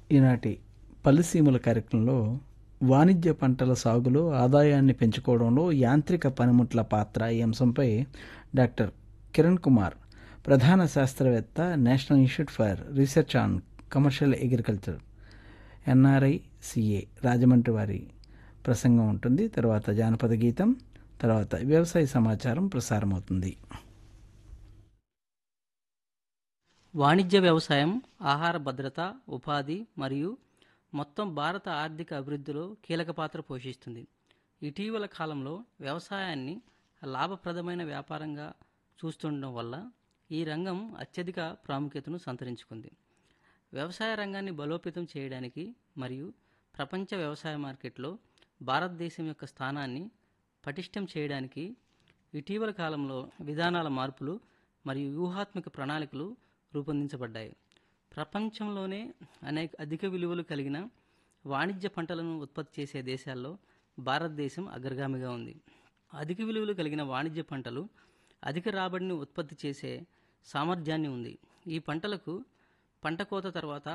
ఈనాటి పల్లిసీమల కార్యక్రమంలో వాణిజ్య పంటల సాగులో ఆదాయాన్ని పెంచుకోవడంలో యాంత్రిక పనిముట్ల పాత్ర ఈ అంశంపై డాక్టర్ కిరణ్ కుమార్ ప్రధాన శాస్త్రవేత్త national institute for research on commercial agriculture NRI CA Rajahmundry వారి ప్రసంగం ఉంటుంది తర్వాత జానపద గీతం తర్వాత వ్యవసాయ సమాచారం ప్రసారమవుతుంది వాణిజ్య వ్యవసాయం ఆహార భద్రత ఉపాధి మరియు మొత్తం భారత ఆర్థిక అభివృద్ధిలో కీలక పాత్ర పోషిస్తుంది ఇటీవల కాలంలో వ్యవసాయాన్ని లాభప్రదమైన వ్యాపారంగా చూస్తుండడం వల్ల ఈ రంగం అత్యధిక ప్రాముఖ్యతను సంతరించుకుంది వ్యవసాయ రంగాన్ని బలోపేతం చేయడానికి మరియు ప్రపంచ వ్యవసాయ మార్కెట్లో భారతదేశం యొక్క స్థానాన్ని పటిష్టం చేయడానికి ఇటీవల కాలంలో విధానాల మార్పులు మరియు వ్యూహాత్మక ప్రణాళికలు రూపొందించబడ్డాయి ప్రపంచంలోనే అనేక అధిక విలువలు కలిగిన వాణిజ్య పంటలను ఉత్పత్తి చేసే దేశాల్లో భారతదేశం అగ్రగామిగా ఉంది అధిక విలువలు కలిగిన వాణిజ్య పంటలు అధిక రాబడిని ఉత్పత్తి చేసే సామర్థ్యాన్ని ఉంది ఈ పంటలకు పంట కోత తర్వాత